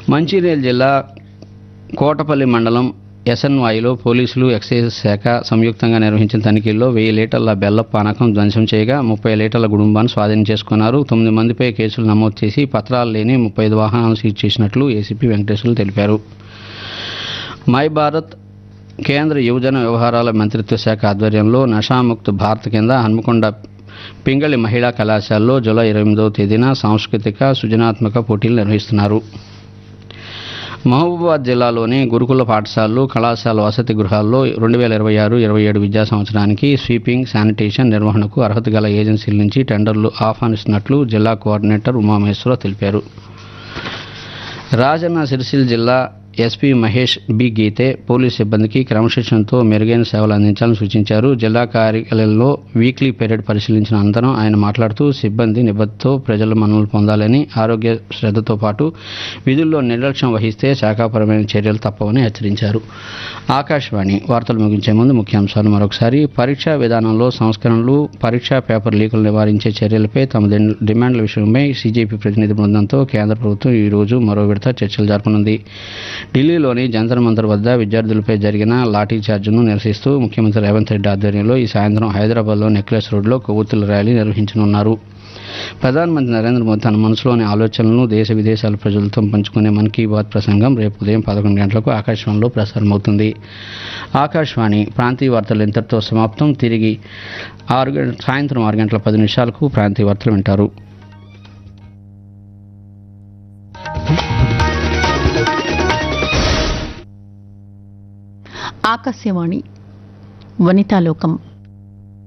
మంచిర్యాల జిల్లా కోటపల్లి మండలం ఎస్ఎన్వాయిలో పోలీసులు ఎక్సైజ్ శాఖ సంయుక్తంగా నిర్వహించిన తనిఖీల్లో వెయ్యి లీటర్ల బెల్ల పానకం ధ్వంసం చేయగా ముప్పై లీటర్ల గుడుంబాన్ని స్వాధీనం చేసుకున్నారు తొమ్మిది మందిపై కేసులు నమోదు చేసి పత్రాలు లేని ముప్పై ఐదు వాహనాలను సీజ్ చేసినట్లు ఏసీపీ వెంకటేశ్వర్లు తెలిపారు మై భారత్ కేంద్ర యువజన వ్యవహారాల మంత్రిత్వ శాఖ ఆధ్వర్యంలో నషాముక్త్ భారత్ కింద హన్మకొండ పింగళి మహిళా కళాశాలలో జూలై ఇరవై ఎనిమిదవ తేదీన సాంస్కృతిక సృజనాత్మక పోటీలు నిర్వహిస్తున్నారు మహబూబాబాద్ జిల్లాలోని గురుకుల పాఠశాలలు కళాశాల వసతి గృహాల్లో రెండు వేల ఇరవై ఆరు ఇరవై ఏడు విద్యా సంవత్సరానికి స్వీపింగ్ శానిటేషన్ నిర్వహణకు అర్హత గల ఏజెన్సీల నుంచి టెండర్లు ఆహ్వానిస్తున్నట్లు జిల్లా కోఆర్డినేటర్ ఉమామహేశ్వరరావు తెలిపారు రాజన్న సిరిసిల్ల జిల్లా S P Mahesh B Geethe police సిబ్బందికి క్రమశిక్షణతో మెరుగైన సేవలు అందించాలని సూచించారు జిల్లా కార్యాలయంలో వీక్లీ పీరియడ్ పరిశీలించిన అనంతరం ఆయన మాట్లాడుతూ సిబ్బంది నిబద్ధతో ప్రజల మన్నలు పొందాలని ఆరోగ్య శ్రద్ధతో పాటు విధుల్లో నిర్లక్ష్యం వహిస్తే శాఖాపరమైన చర్యలు తప్పవని హెచ్చరించారు ఆకాశవాణి వార్తలు ముగించే ముందు ముఖ్యాంశాలు మరొకసారి పరీక్షా విధానంలో సంస్కరణలు పరీక్షా పేపర్ లీకులు నివారించే చర్యలపై తమ డి- డిమాండ్ల విషయమై సీజేపీ ప్రతినిధి బృందంతో కేంద్ర ప్రభుత్వం ఈ రోజు మరో విడత చర్చలు జరపనుంది ఢిల్లీలోని జంతర్ మంతర్ వద్ద విద్యార్థులపై జరిగిన లాఠీ చార్జ్ను నిరసిస్తూ ముఖ్యమంత్రి రేవంత్ రెడ్డి ఆధ్వర్యంలో ఈ సాయంత్రం హైదరాబాద్లో నెక్లెస్ రోడ్లో కొవ్వొత్తుల ర్యాలీ నిర్వహించనున్నారు ప్రధానమంత్రి నరేంద్ర మోదీ తన మనసులోని ఆలోచనలను దేశ విదేశాల ప్రజలతో పంచుకునే మన్ కీ బాత్ ప్రసంగం రేపు ఉదయం పదకొండు గంటలకు ఆకాశవాణిలో ప్రసారమవుతుంది ఆకాశవాణి ప్రాంతీయ వార్తలు ఇంతటితో సమాప్తం తిరిగి ఆరు గంట సాయంత్రం ఆరు గంటల పది నిమిషాలకు ప్రాంతీయ వార్తలు వింటారు ఆకాశవాణి వనితాలోకం